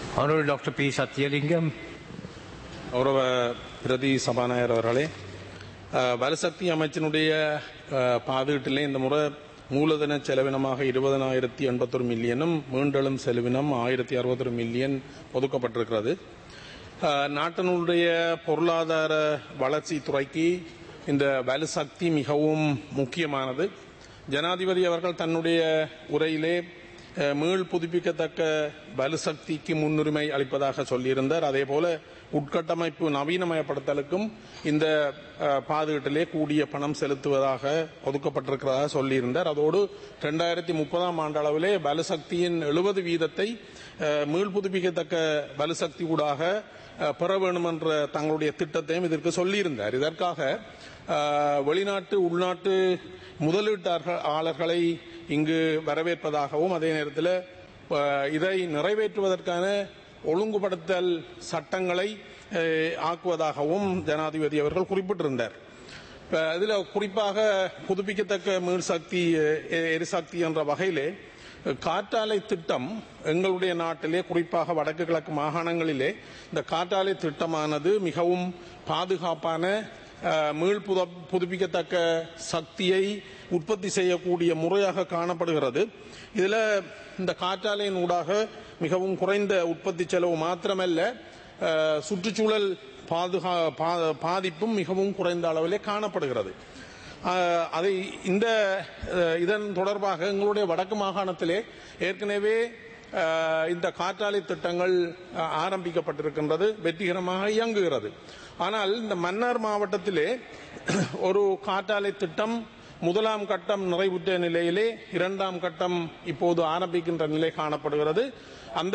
Honorable Dr. P. Satyalingam, கௌரவ பிரதி சபாநாயகர் அவர்களே அஹ், வலுசக்தி அமைச்சினுடைய அஹ், பாதீட்டிலே இந்த முறை மூலதன செலவினமாக இருபதனாயிரத்தி எண்பத்தொரு மில்லியனும் மீண்டெழும் செலவினம் ஆயிரத்தி அறுபத்தொரு மில்லியன் ஒதுக்கப்பட்டிருக்கிறது அஹ், நாட்டினுடைய பொருளாதார வளர்ச்சி துறைக்கு இந்த வலுசக்தி மிகவும் முக்கியமானது ஜனாதிபதி அவர்கள் தன்னுடைய உரையிலே அஹ், மீள் புதுப்பிக்கத்தக்க வலுசக்திக்கு முன்னுரிமை அளிப்பதாக சொல்லியிருந்தார் அதே போல உட்கட்டமைப்பு நவீனமயப்படுத்தலுக்கும் இந்த அஹ், பாதுகாட்டிலே கூடிய பணம் செலுத்துவதாக ஒதுக்கப்பட்டிருக்கிறதாக சொல்லியிருந்தார் அதோடு இரண்டாயிரத்தி முப்பதாம் ஆண்டு அளவிலே வலுசக்தியின் எழுபது வீதத்தை அஹ், மீள் புதுப்பிக்கத்தக்க வலுசக்தி ஊடாக அஹ், பெற வேண்டும் என்ற தங்களுடைய திட்டத்தையும் இதற்கு சொல்லியிருந்தார் இதற்காக அஹ், வெளிநாட்டு உள்நாட்டு முதலீட்டாளர்களை இங்கு வரவேற்பதாகவும் அதே நேரத்தில் அஹ், இதை நிறைவேற்றுவதற்கான ஒழுங்குபடுத்தல் சட்டங்களை அஹ், ஆக்குவதாகவும் ஜனாதிபதி அவர்கள் குறிப்பிட்டிருந்தார் இப்ப இதுல குறிப்பாக புதுப்பிக்கத்தக்க மீள்சக்தி அஹ், எரிசக்தி என்ற வகையிலே காற்றாலை திட்டம் எங்களுடைய நாட்டிலே குறிப்பாக வடக்கு கிழக்கு மாகாணங்களிலே இந்த காற்றாலை திட்டமானது மிகவும் பாதுகாப்பான அஹ், மீள் புத புதுப்பிக்கத்தக்க சக்தியை உற்பத்தி செய்யக்கூடிய முறையாக காணப்படுகிறது இதுல இந்த காற்றாலையின் ஊடாக மிகவும் குறைந்த உற்பத்தி செலவு மாத்திரமல்ல அஹ், சுற்றுச்சூழல் பாதுகா பா- பாதிப்பும் மிகவும் குறைந்த அளவிலே காணப்படுகிறது அஹ், அதை இந்த அஹ், இதன் தொடர்பாக எங்களுடைய வடக்கு மாகாணத்திலே ஏற்கனவே அஹ், இந்த காற்றாலை திட்டங்கள் அஹ், ஆரம்பிக்கப்பட்டிருக்கின்றது வெற்றிகரமாக இயங்குகிறது ஆனால் இந்த மன்னார் மாவட்டத்திலே ஒரு காற்றாலை திட்டம் முதலாம் கட்டம் நிறைவுற்ற நிலையிலே இரண்டாம் கட்டம் இப்போது ஆரம்பிக்கின்ற நிலை காணப்படுகிறது அந்த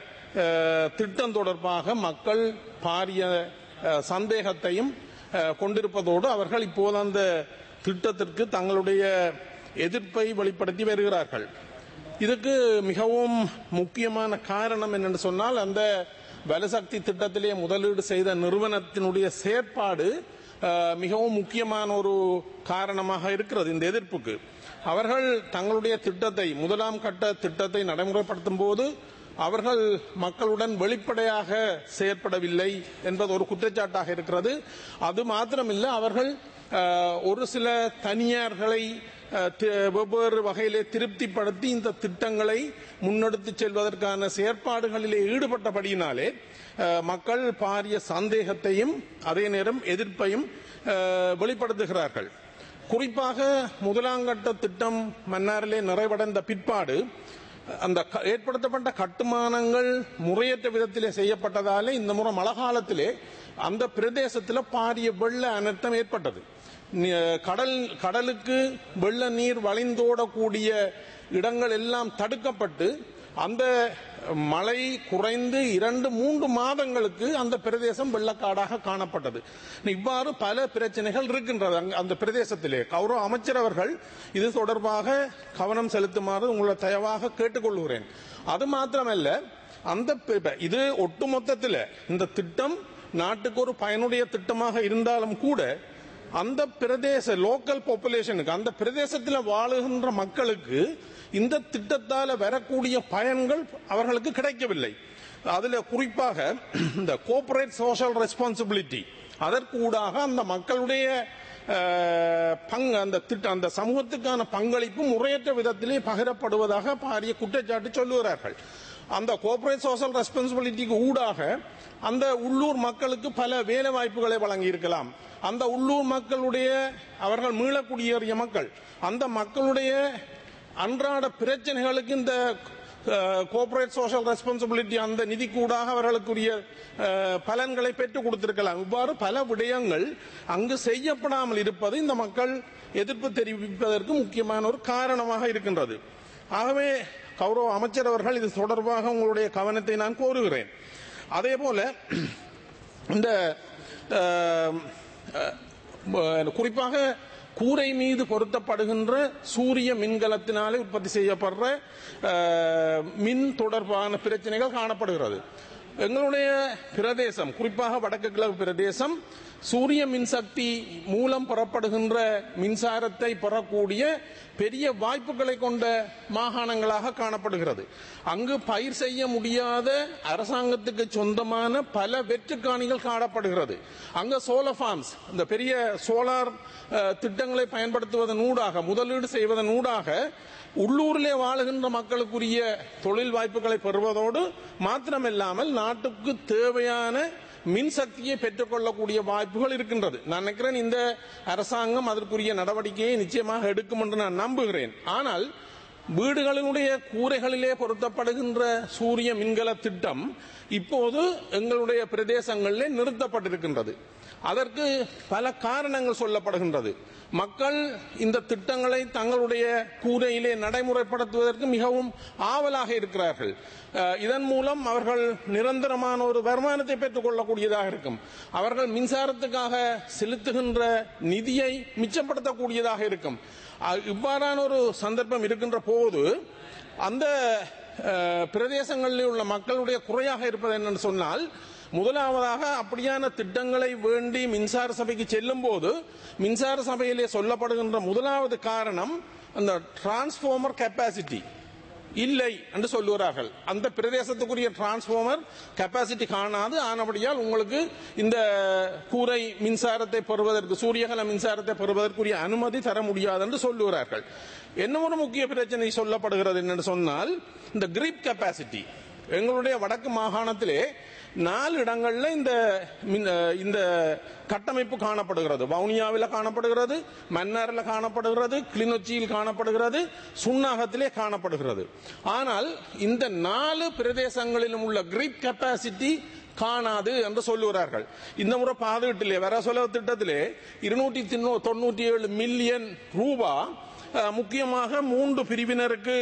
அஹ், திட்டம் தொடர்பாக மக்கள் பாரிய அஹ், சந்தேகத்தையும் அஹ், கொண்டிருப்பதோடு அவர்கள் இப்போது அந்த திட்டத்திற்கு தங்களுடைய எதிர்ப்பை வெளிப்படுத்தி வருகிறார்கள் இதுக்கு மிகவும் முக்கியமான காரணம் என்னென்னு சொன்னால் அந்த வலுசக்தி திட்டத்திலே முதலீடு செய்த நிறுவனத்தினுடைய செயற்பாடு அஹ், மிகவும் முக்கியமான ஒரு காரணமாக இருக்கிறது இந்த எதிர்ப்புக்கு அவர்கள் தங்களுடைய திட்டத்தை முதலாம் கட்ட திட்டத்தை நடைமுறைப்படுத்தும் போது அவர்கள் மக்களுடன் வெளிப்படையாக செயற்படவில்லை என்பது ஒரு குற்றச்சாட்டாக இருக்கிறது அது மாத்திரமில்லை அவர்கள் அஹ், ஒரு சில தனியார்களை அஹ், தி- வெவ்வேறு வகையிலே திருப்திப்படுத்தி இந்த திட்டங்களை முன்னெடுத்து செல்வதற்கான செயற்பாடுகளிலே ஈடுபட்டபடியினாலே அஹ், மக்கள் பாரிய சந்தேகத்தையும் அதே நேரம் எதிர்ப்பையும் அஹ், வெளிப்படுத்துகிறார்கள் குறிப்பாக முதலாங்கட்ட திட்டம் மன்னாரிலே நிறைவடைந்த பிற்பாடு அந்த க- ஏற்படுத்தப்பட்ட கட்டுமானங்கள் முறையற்ற விதத்திலே செய்யப்பட்டதாலே இந்த முறை மழை காலத்திலே அந்த பிரதேசத்தில் பாரிய வெள்ள அனர்த்தம் ஏற்பட்டது நி- கடல் கடலுக்கு வெள்ள நீர் வழிந்தோடக்கூடிய இடங்கள் எல்லாம் தடுக்கப்பட்டு அந்த மழை குறைந்து இரண்டு மூன்று மாதங்களுக்கு அந்த பிரதேசம் வெள்ளக்காடாக காணப்பட்டது இவ்வாறு பல பிரச்சனைகள் இருக்கின்றது அங்க- அந்த பிரதேசத்திலே கௌரவ அமைச்சர் அவர்கள் இது தொடர்பாக கவனம் செலுத்துமாறு உங்களை தயவாக கேட்டுக்கொள்கிறேன் அது மாத்திரமல்ல அந்த ப- இது ஒட்டுமொத்தத்தில் இந்த திட்டம் நாட்டுக்கு ஒரு பயனுடைய திட்டமாக இருந்தாலும் கூட அந்த பிரதேச லோக்கல் பாப்புலேஷனுக்கு அந்த பிரதேசத்தில் வாழுகின்ற மக்களுக்கு இந்த திட்டத்தால் வரக்கூடிய பயன்கள் அவர்களுக்கு கிடைக்கவில்லை அதுல குறிப்பாக இந்த கோஆபரேட் சோஷியல் ரெஸ்பான்சிபிலிட்டி அதற்கு ஊடாக அந்த மக்களுடைய அஹ், பங்கு அந்த திட்ட அந்த சமூகத்துக்கான பங்களிப்பு முறையற்ற விதத்திலே பகிரப்படுவதாக பாரிய குற்றச்சாட்டு சொல்லுகிறார்கள் அந்த கோஆபரேட் சோஷியல் ரெஸ்பான்சிபிலிட்டிக்கு ஊடாக அந்த உள்ளூர் மக்களுக்கு பல வேலை வாய்ப்புகளை வழங்கி இருக்கலாம் அந்த உள்ளூர் மக்களுடைய அவர்கள் மீள குடியேறிய மக்கள் அந்த மக்களுடைய அன்றாட பிரச்சனைகளுக்கு இந்த கோஆபரேட் சோஷியல் ரெஸ்பான்சிபிலிட்டி அந்த நிதி கூடாக அவர்களுக்குரிய அஹ், பலன்களை பெற்றுக் கொடுத்திருக்கலாம் இவ்வாறு பல விடயங்கள் அங்கு செய்யப்படாமல் இருப்பது இந்த மக்கள் எதிர்ப்பு தெரிவிப்பதற்கு முக்கியமான ஒரு காரணமாக இருக்கின்றது ஆகவே கௌரவ அமைச்சர் அவர்கள் இது தொடர்பாக உங்களுடைய கவனத்தை நான் கோருகிறேன் அதே போல இந்த அஹ், அஹ், குறிப்பாக கூரை மீது பொருத்தப்படுகின்ற சூரிய மின்கலத்தினாலே உற்பத்தி செய்யப்படுற அஹ், மின் தொடர்பான பிரச்சனைகள் காணப்படுகிறது எங்களுடைய பிரதேசம் குறிப்பாக வடக்கு கிழக்கு பிரதேசம் சூரிய மின்சக்தி மூலம் பெறப்படுகின்ற மின்சாரத்தை பெறக்கூடிய பெரிய வாய்ப்புகளை கொண்ட மாகாணங்களாக காணப்படுகிறது அங்கு பயிர் செய்ய முடியாத அரசாங்கத்துக்கு சொந்தமான பல வெற்றுக்காணிகள் காணப்படுகிறது அங்க சோலார் ஃபார்ம்ஸ் இந்த பெரிய சோலார் அஹ், திட்டங்களை பயன்படுத்துவதன் ஊடாக முதலீடு செய்வதன் ஊடாக உள்ளூரிலே வாழுகின்ற மக்களுக்குரிய தொழில் வாய்ப்புகளை பெறுவதோடு மாத்திரமில்லாமல் நாட்டுக்கு தேவையான மின்சக்தியை பெற்றுக்கொள்ளக்கூடிய வாய்ப்புகள் இருக்கின்றது நான் நினைக்கிறேன் இந்த அரசாங்கம் அதற்குரிய நடவடிக்கையை நிச்சயமாக எடுக்கும் என்று நான் நம்புகிறேன் ஆனால் வீடுகளினுடைய கூரைகளிலே பொருத்தப்படுகின்ற சூரிய மின்கல திட்டம் இப்போது எங்களுடைய பிரதேசங்களிலே நிறுத்தப்பட்டிருக்கின்றது அதற்கு பல காரணங்கள் சொல்லப்படுகின்றது மக்கள் இந்த திட்டங்களை தங்களுடைய கூரையிலே நடைமுறைப்படுத்துவதற்கு மிகவும் ஆவலாக இருக்கிறார்கள் அஹ், இதன் மூலம் அவர்கள் நிரந்தரமான ஒரு வருமானத்தை பெற்றுக் கொள்ளக்கூடியதாக இருக்கும் அவர்கள் மின்சாரத்துக்காக செலுத்துகின்ற நிதியை மிச்சப்படுத்தக்கூடியதாக இருக்கும் அஹ், இவ்வாறான ஒரு சந்தர்ப்பம் இருக்கின்ற போது அந்த அஹ், பிரதேசங்களில் உள்ள மக்களுடைய குறையாக இருப்பது என்னன்னு சொன்னால் முதலாவதாக அப்படியான திட்டங்களை வேண்டி மின்சார சபைக்கு செல்லும் போது மின்சார சபையிலே சொல்லப்படுகின்ற முதலாவது காரணம் அந்த டிரான்ஸ்பார்மர் கெப்பாசிட்டி இல்லை என்று சொல்லுகிறார்கள் அந்த பிரதேசத்துக்குரிய டிரான்ஸ்பார்மர் கெப்பாசிட்டி காணாது ஆனபடியால் உங்களுக்கு இந்த கூரை மின்சாரத்தை பெறுவதற்கு சூரியகல மின்சாரத்தை பெறுவதற்குரிய அனுமதி தர முடியாது என்று சொல்லுகிறார்கள் என்ன ஒரு முக்கிய பிரச்சனை சொல்லப்படுகிறது என்னன்னு சொன்னால் இந்த கிரிப் கெப்பாசிட்டி எங்களுடைய வடக்கு மாகாணத்திலே நாலு இடங்கள்ல இந்த மின்- அஹ் இந்த கட்டமைப்பு காணப்படுகிறது வவுனியாவில் காணப்படுகிறது மன்னாரில் காணப்படுகிறது கிளிநொச்சியில் காணப்படுகிறது சுண்ணாகத்திலே காணப்படுகிறது ஆனால் இந்த நாலு பிரதேசங்களிலும் உள்ள கிரிப் கெப்பாசிட்டி காணாது என்று சொல்லுகிறார்கள் இந்த முறை பாதுகாட்டிலே வர செலவு திட்டத்திலே இருநூற்றி தொண்ணூற்றி ஏழு மில்லியன் ரூபா அஹ், முக்கியமாக மூன்று பிரிவினருக்கு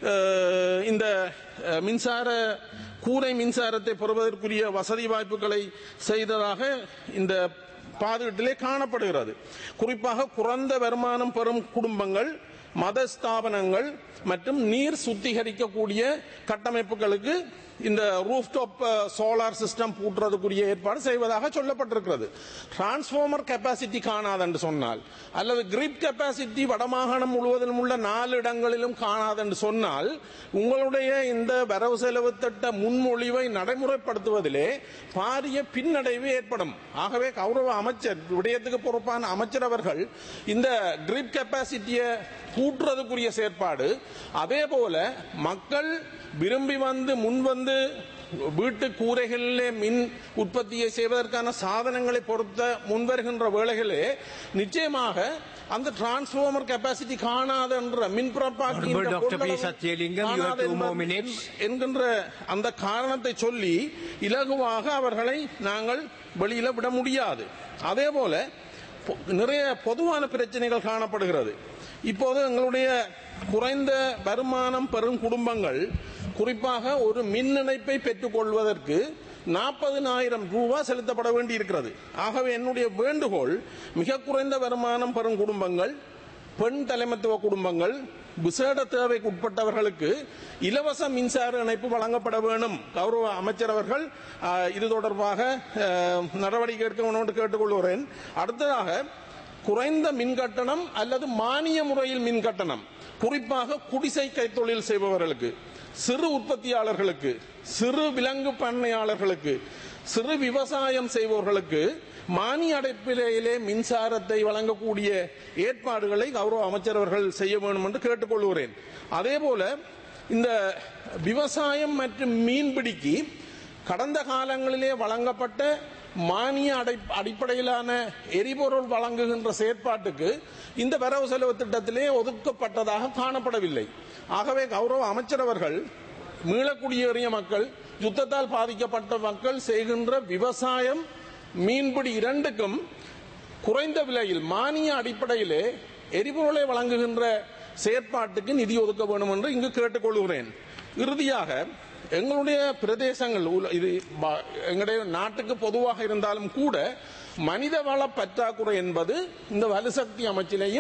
அஹ், இந்த அஹ், மின்சார கூரை மின்சாரத்தை பெறுவதற்குரிய வசதி வாய்ப்புகளை செய்ததாக இந்த பாதுகாட்டிலே காணப்படுகிறது குறிப்பாக குறைந்த வருமானம் பெறும் குடும்பங்கள் மத ஸ்தாபனங்கள் மற்றும் நீர் சுத்திகரிக்கக்கூடிய கட்டமைப்புகளுக்கு இந்த ரூஃப்டாப் சோலார் சிஸ்டம் பூட்டுறதுக்குரிய ஏற்பாடு செய்வதாக சொல்லப்பட்டிருக்கிறது டிரான்ஸ்பார்மர் கெப்பாசிட்டி காணாது என்று சொன்னால் அல்லது கிரிப் கெப்பாசிட்டி வடமாகாணம் முழுவதிலும் உள்ள நாலு இடங்களிலும் காணாது என்று சொன்னால் உங்களுடைய இந்த வரவு செலவு திட்ட முன்மொழிவை நடைமுறைப்படுத்துவதிலே பாரிய பின்னடைவு ஏற்படும் ஆகவே கௌரவ அமைச்சர் விடயத்துக்கு பொறுப்பான அமைச்சர் அவர்கள் இந்த கிரிப் கெப்பாசிட்டியை கூட்டுறதுக்குரிய செயற்பாடு அதே போல மக்கள் விரும்பி வந்து முன் வந்து வீட்டு கூரைகளிலே மின் உற்பத்தியை செய்வதற்கான சாதனங்களை பொறுத்த முன்வருகின்ற வேளைகளே நிச்சயமாக அந்த டிரான்ஸ்பார்மர் கெப்பாசிட்டி காணாது என்ற மின் பிறப்பாக்கி Honorable Dr. P. Satyalingam, you have two more minutes. என்கின்ற அந்த காரணத்தை சொல்லி இலகுவாக அவர்களை நாங்கள் வெளியில விட முடியாது அதே போல பொ- நிறைய பொதுவான பிரச்சனைகள் காணப்படுகிறது இப்போது எங்களுடைய குறைந்த வருமானம் பெறும் குடும்பங்கள் குறிப்பாக ஒரு மின் இணைப்பை பெற்றுக் கொள்வதற்கு நாற்பதினாயிரம் ரூபாய் செலுத்தப்பட வேண்டி இருக்கிறது ஆகவே என்னுடைய வேண்டுகோள் மிக குறைந்த வருமானம் பெறும் குடும்பங்கள் பெண் தலைமத்துவ குடும்பங்கள் விசேட தேவைக்கு உட்பட்டவர்களுக்கு இலவச மின்சார இணைப்பு வழங்கப்பட வேண்டும் கௌரவ அமைச்சர் அவர்கள் ஆ, இது தொடர்பாக ஆ, நடவடிக்கை எடுக்க வேண்டும் என்று கேட்டுக்கொள்கிறேன் அடுத்ததாக குறைந்த மின் கட்டணம் அல்லது மானிய முறையில் மின் கட்டணம் குறிப்பாக குடிசை கைத்தொழில் செய்பவர்களுக்கு சிறு உற்பத்தியாளர்களுக்கு சிறு விலங்கு பண்ணையாளர்களுக்கு சிறு விவசாயம் செய்பவர்களுக்கு மானிய அடைப்பிலேயே மின்சாரத்தை வழங்கக்கூடிய ஏற்பாடுகளை கௌரவ அமைச்சர் அவர்கள் செய்ய வேண்டும் என்று கேட்டுக்கொள்கிறேன் அதே போல இந்த விவசாயம் மற்றும் மீன்பிடிக்கு கடந்த காலங்களிலே வழங்கப்பட்ட மானிய அடை அடிப்படையிலான எரிபொருள் வழங்குகின்ற செயற்பாட்டுக்கு இந்த வரவு செலவு திட்டத்திலே ஒதுக்கப்பட்டதாக காணப்படவில்லை ஆகவே கௌரவ அமைச்சர் அவர்கள் மீளக்குடியேறிய மக்கள் யுத்தத்தால் பாதிக்கப்பட்ட மக்கள் செய்கின்ற விவசாயம் மீன்பிடி இரண்டுக்கும் குறைந்த விலையில் மானிய அடிப்படையிலே எரிபொருளை வழங்குகின்ற செயற்பாட்டுக்கு நிதி ஒதுக்க வேண்டும் என்று இங்கு கேட்டுக்கொள்கிறேன் இறுதியாக எங்களுடைய பிரதேசங்கள் உல- இது ப- எங்களுடைய நாட்டுக்கு பொதுவாக இருந்தாலும் கூட மனித வள பற்றாக்குறை என்பது இந்த வலுசக்தி அமைச்சிலேயும்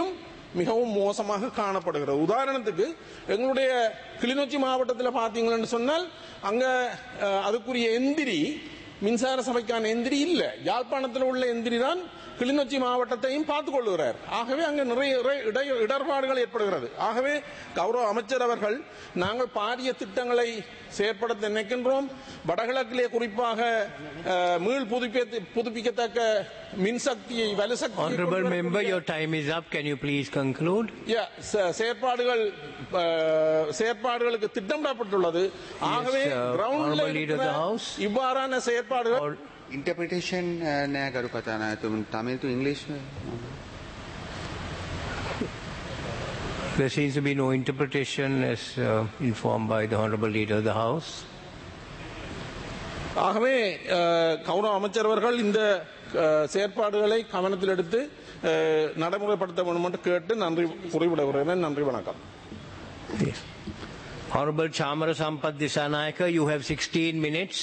மிகவும் மோசமாக காணப்படுகிறது உதாரணத்துக்கு எங்களுடைய கிளிநொச்சி மாவட்டத்தில் பார்த்தீங்கன்னு சொன்னால் அங்க அஹ், அதுக்குரிய எந்திரி மின்சார சபைக்கான எந்திரி இல்ல யாழ்ப்பாணத்தில் உள்ள எந்திரி தான் கிளிநொச்சி மாவட்டத்தையும் பார்த்துக் கொள்கிறார் ஆகவே அங்கு நிறைய இறை- இடை- இடர்பாடுகள் ஏற்படுகிறது ஆகவே கௌரவ அமைச்சர் அவர்கள் நாங்கள் பாரிய திட்டங்களை செயற்படுத்த நினைக்கின்றோம் வடகிழக்கிலே குறிப்பாக அஹ், மீள் புதுப்பிக்க புதுப்பிக்கத்தக்க மின்சக்தியை வலுசக்தியை Honorable கொண்டு member, வரக்கூடிய- your time is up. Can you please conclude? Yeah, ச- செயற்பாடுகள் அஹ், செயற்பாடுகளுக்கு திட்டமிடப்பட்டுள்ளது ஆகவே uh, கிரவுண்ட்ல Honorable Leader of the House. இவ்வாறான செயற்பாடுகள் Or ඉන්ටපිටේෂන් නෑ ගරු කතානාතුම Tamil to English there seems to be no interpretation as uh, informed by the Honorable Leader of the House. ஆகவே அஹ், கௌரவ அமைச்சர் அவர்கள் இந்த அஹ், செயற்பாடுகளை கவனத்தில் எடுத்து அஹ், நடைமுறைப்படுத்த வேண்டும் என்று கேட்டு நன்றி குறிப்பிடுகிறேன் நன்றி வணக்கம் Yes. Honorable Chamara Sampath Disanayaka, you have 16 minutes.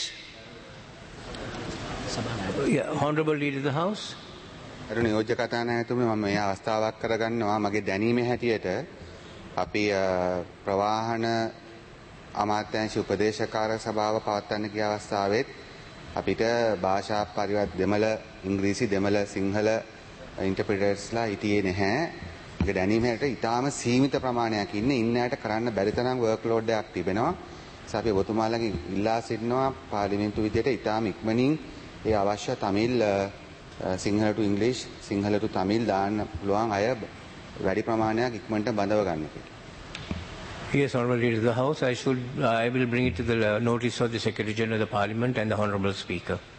Yeah, Honorable Leader of the House. අරු නියෝජ්‍ය කතානායතුම මම මේ අවස්ථාවක් කරගන්නවා මගේ දැනීම හැටියට අපි අ, ප්‍රවාහන අමාත්‍යංශ උපදේශකාර සභාව පවත්වන්න ගිය අවස්ථාවෙත් අපිට භාෂා පරිවත් දෙමළ ඉංග්‍රීසි දෙමළ සිංහල ඉන්ටර්ප්‍රිටර්ස්ලා හිටියේ නැහැ. මගේ දැනීම හැටියට ඊටාම සීමිත ප්‍රමාණයක් ඉන්නේ ඉන්නයට කරන්න බැරි තරම් වර්ක්ලෝඩ් එකක් තිබෙනවා. නිසා අපි ඔබතුමාලගෙන් ඉල්ලා සිටිනවා පාර්ලිමේන්තු විදියට ඊටාම ඉක්මනින් ඒ අවශ්‍ය තමිල් අ, Sinhala to English Sinhala to Tamil දාන්න පුළුවන් අය වැඩි ප්‍රමාණයක් ඉක්මනට බඳව ගන්න කියලා. Yes, Honorable Leader of the House. I should, I will bring it to the uh, notice of the Secretary General of the Parliament and the Honorable Speaker.